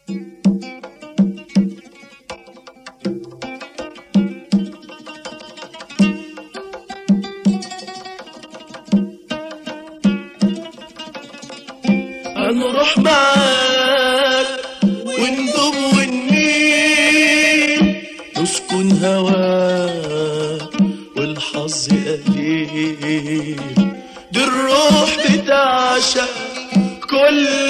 هنروح معاك وندوب ونميل نسكن هواك والحظ قليل دي الروح بتعشق كل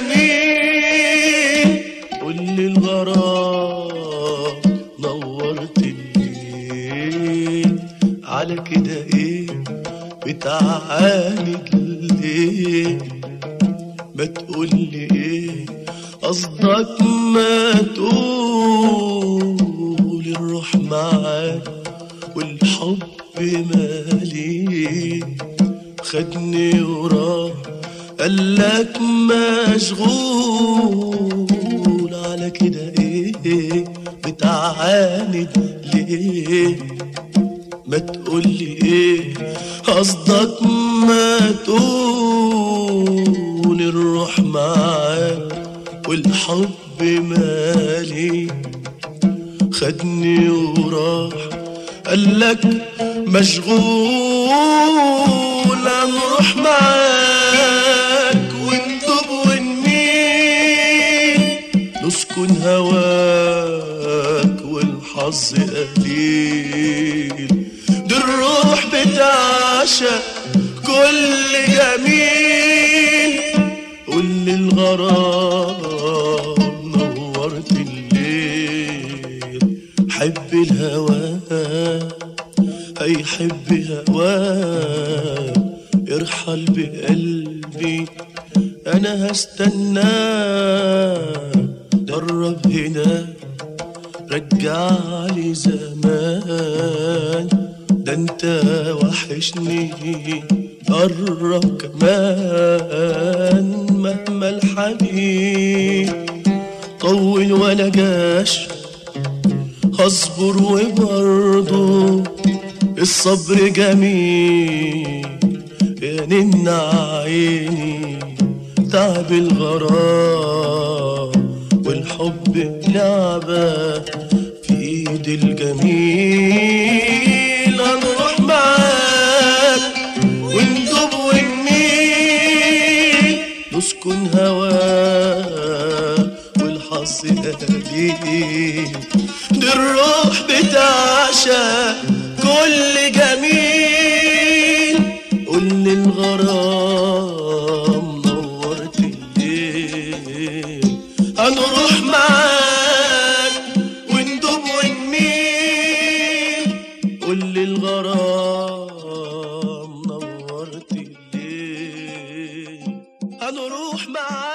جميل كل الغرام نورت الليل على كده ايه بتعاند ليه ما تقولي ايه قصدك ما تقول الروح معاك والحب مالي خدني وراه قالك مشغول على كده ايه بتعاند ليه ما تقولي ايه قصدك ما تقول الروح معاك والحب مالي خدني وراح قالك مشغول هنروح معاك وندوب ونميل نسكن هواك والحظ قليل دي الروح بتعشق كل جميل قول الغرام نورت الليل حب الهوى هيحب هواه ارحل بقلبي انا هستناه جرب هنا رجع لي زمان ده انت وحشني قرب كمان مهما الحنين طول ولا جاش هصبر وبرضه الصبر جميل يا نن عيني تعب الغرام والحب لعبة في ايد الجميل هنروح معاك وندوب ونميل نسكن هواك والحظ قليل دي الروح بتعشق كل جميل قول الغرام نورت الليل هنروح معاك وندوب ونميل قول الغرام نورت الليل هنروح معاك